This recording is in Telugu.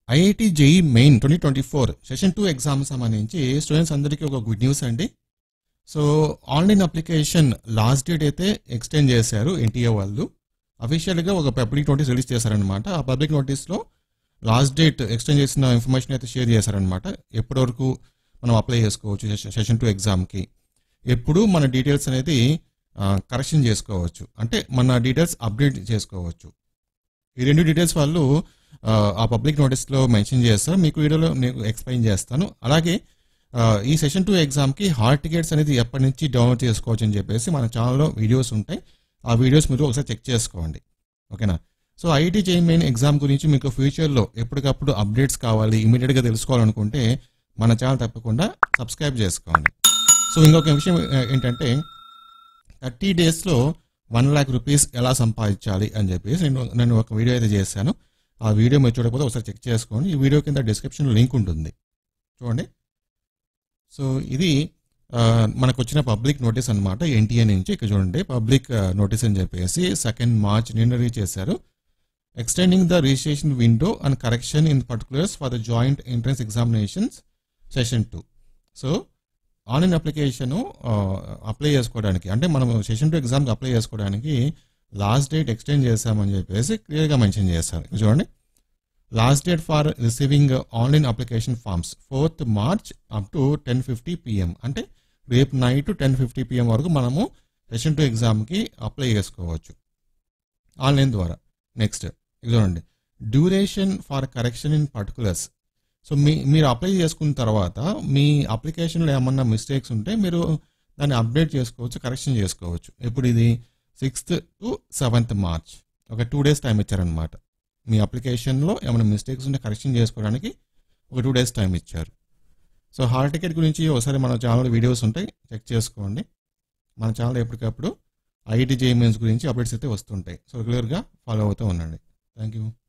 IIT JEE main twenty twenty four session two exam సంబంధించి స్టూడెంట్స్ అందరికీ ఒక గుడ్ న్యూస్ అండి so online application last date అయితే ఎక్స్టెండ్ చేశారు ఎన్టీఏ వాళ్ళు అఫీషియల్గా ఒక పబ్లిక్ నోటీస్ రిలీజ్ చేశారనమాట ఆ పబ్లిక్ నోటీస్లో లాస్ట్ డేట్ ఎక్స్టెండ్ చేసిన ఇన్ఫర్మేషన్ అయితే షేర్ చేశారనమాట ఎప్పటి వరకు మనం అప్లై చేసుకోవచ్చు సెషన్ టూ ఎగ్జామ్కి ఎప్పుడు మన డీటెయిల్స్ అనేది కరెక్షన్ చేసుకోవచ్చు అంటే మన డీటెయిల్స్ అప్డేట్ చేసుకోవచ్చు ఈ రెండు డీటెయిల్స్ వాళ్ళు ఆ, ఆ పబ్లిక్ నోటీస్లో మెన్షన్ చేస్తారు మీకు వీడియోలో నేను ఎక్స్ప్లెయిన్ చేస్తాను అలాగే ఆ, ఈ సెషన్ టూ ఎగ్జామ్కి హాల్ టికెట్స్ అనేది ఎప్పటి నుంచి డౌన్లోడ్ చేసుకోవచ్చు అని చెప్పేసి మన ఛానల్లో వీడియోస్ ఉంటాయి ఆ వీడియోస్ మీరు ఒకసారి చెక్ చేసుకోండి ఓకేనా so IIT JEE main exam గురించి మీకు ఫ్యూచర్లో ఎప్పటికప్పుడు అప్డేట్స్ కావాలి ఇమీడియట్గా తెలుసుకోవాలనుకుంటే మన ఛానల్ తప్పకుండా సబ్స్క్రైబ్ చేసుకోండి సో ఇంకొక విషయం ఆ, ఏంటంటే థర్టీ డేస్లో వన్ ల్యాక్ రూపీస్ ఎలా సంపాదించాలి అని చెప్పేసి నేను నేను ఒక వీడియో అయితే చేశాను ఆ వీడియో మీరు చూడకపోతే ఒకసారి చెక్ చేసుకోండి ఈ వీడియో కింద డిస్క్రిప్షన్లో లింక్ ఉంటుంది చూడండి సో ఇది ఆ, మనకు వచ్చిన పబ్లిక్ నోటీస్ అనమాట ఎన్టీఏ నుంచి ఇక్కడ చూడండి పబ్లిక్ నోటీస్ అని చెప్పేసి సెకండ్ మార్చ్ నిన్న రీచ్ చేశారు extending the registration window and correction in particulars for the joint entrance examinations session two so online application apply చేసుకోవడానికి అంటే మనం సెషన్ టూ ఎగ్జామ్కి అప్లై చేసుకోవడానికి లాస్ట్ డేట్ ఎక్స్టెండ్ చేశామని చెప్పేసి క్లియర్గా మెన్షన్ చేస్తారు ఇక్కడ చూడండి last date for receiving online application forms fourth March up to ten fifty PM అంటే రేపు నైట్ టెన్ ఫిఫ్టీ పిఎం వరకు మనము సెషన్ టూ ఎగ్జామ్కి అప్లై చేసుకోవచ్చు ఆన్లైన్ ద్వారా నెక్స్ట్ ఇది చూడండి duration for correction in particulars so మీ మీరు అప్లై చేసుకున్న తర్వాత మీ అప్లికేషన్లో ఏమన్నా మిస్టేక్స్ ఉంటే మీరు దాన్ని అప్డేట్ చేసుకోవచ్చు కరెక్షన్ చేసుకోవచ్చు ఇప్పుడు ఇది సిక్స్త్ టు సెవెంత్ మార్చ్ ఒక టూ డేస్ టైం ఇచ్చారనమాట మీ అప్లికేషన్లో ఏమైనా మిస్టేక్స్ ఉంటే కరెక్షన్ చేసుకోవడానికి ఒక టూ డేస్ టైం ఇచ్చారు సో హాల్ టికెట్ గురించి ఒకసారి మన ఛానల్ వీడియోస్ ఉంటాయి చెక్ చేసుకోండి మన ఛానల్ ఎప్పటికప్పుడు ఐఐటి జేఈమెన్స్ గురించి అప్డేట్స్ అయితే వస్తుంటాయి సో రెగ్యులర్గా ఫాలో అవుతూ ఉండండి థ్యాంక్ యూ